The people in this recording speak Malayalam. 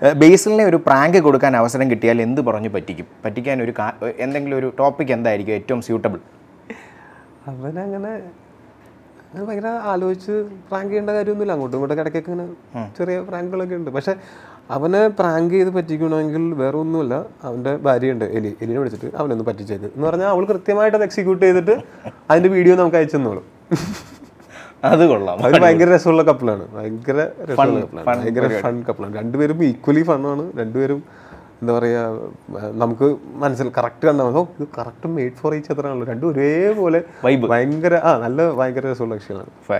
ഏഹ് ബേസിലിനെ ഒരു പ്രാങ്ക് കൊടുക്കാൻ അവസരം കിട്ടിയാൽ എന്ത് പറഞ്ഞു പറ്റിക്കും പറ്റിക്കാൻ ഒരു കാ- എന്തെങ്കിലും ഒരു ടോപ്പിക് എന്തായിരിക്കും ഏറ്റവും സ്യൂട്ടബിൾ അവനങ്ങനെ അങ്ങനെ ഭയങ്കര ആലോചിച്ച് പ്രാങ്ക് ചെയ്യേണ്ട കാര്യമൊന്നുമില്ല അങ്ങോട്ടും ഇങ്ങോട്ടും ഇടയ്ക്കൊക്കെ ഇങ്ങനെ ചെറിയ പ്രാങ്കുകളൊക്കെ ഉണ്ട് പക്ഷെ അവനെ പ്രാങ്ക് ചെയ്ത് പറ്റിക്കണമെങ്കിൽ വേറെ ഒന്നുമില്ല അവൻ്റെ ഭാര്യയുണ്ട് എലി എലിനെ വിളിച്ചിട്ട് അവനൊന്ന് പറ്റിച്ചേക്ക് എന്ന് പറഞ്ഞാൽ അവൾ കൃത്യമായിട്ട് അത് എക്സിക്യൂട്ട് ചെയ്തിട്ട് അതിന്റെ വീഡിയോ നമുക്ക് അയച്ചു തന്നോളും അത് കൊള്ളാം അത് ഭയങ്കര രസമുള്ള കപ്പിളാണ് ഭയങ്കര രസമുള്ള കപ്പിളാണ് ഭയങ്കര ഫൺ കപ്പിളാണ് രണ്ടുപേരും ഈക്വലി ഫണ്ണാണ് രണ്ടുപേരും എന്താ പറയാ ഏർ നമുക്ക് മനസ്സിൽ കറക്റ്റ് കണ്ടാൽ മതി. ഓ ഇത് കറക്റ്റ് മെയ്ഡ് ഫോർ ഈച്ച് അതറാണല്ലോ രണ്ടും ഒരേപോലെ Vibe. ഭയങ്കര ആ നല്ല ഭയങ്കര രസമുള്ള കക്ഷികളാണ്